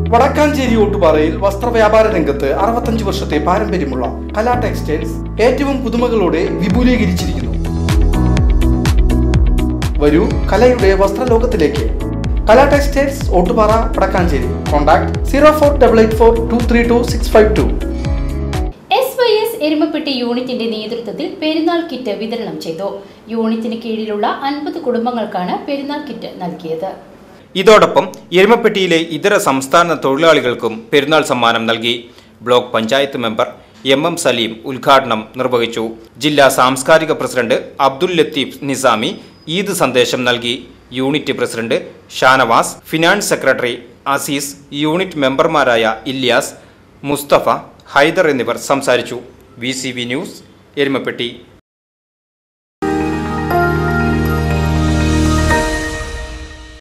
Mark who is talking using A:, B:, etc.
A: വടക്കാഞ്ചേരി ഓട്ടുപാറയിൽ വസ്ത്രവ്യാപാര രംഗത്ത് അറുപത്തഞ്ച് വർഷത്തെ പാരമ്പര്യമുള്ള കലാ ടെക്സ്റ്റൈൽസ് ഏറ്റവും പുതുമകളോടെ വിപുലീകരിച്ചിരിക്കുന്നു വരൂ കലയുടെ വസ്ത്രലോകത്തിലേക്ക് Kala textiles Ottupara Vadakkanchery contact zero four double eight four two three two six five two
B: S Y S Erumappetty യൂണിറ്റിന്റെ നേതൃത്വത്തിൽ പെരുന്നാൾ കിറ്റ് വിതരണം ചെയ്തു യൂണിറ്റിന് കീഴിലുള്ള അൻപത് കുടുംബങ്ങൾക്കാണ് പെരുന്നാൾ കിറ്റ് നൽകിയത്
C: ഇതോടൊപ്പം എരുമപ്പെട്ടിയിലെ ഇതര സംസ്ഥാന തൊഴിലാളികൾക്കും പെരുന്നാൾ സമ്മാനം നൽകി block panchayat member M M Saleem ഉദ്ഘാടനം നിർവഹിച്ചു ജില്ലാ സാംസ്കാരിക പ്രസിഡന്റ് അബ്ദുൽ ലത്തീഫ് നിസാമി ഈദ് സന്ദേശം നൽകി unit president Shanavas finance secretary Azeez unit മെമ്പർമാരായ ഇല്യാസ് മുസ്തഫ ഹൈദർ എന്നിവർ സംസാരിച്ചു വി ന്യൂസ് എരുമപ്പെട്ടി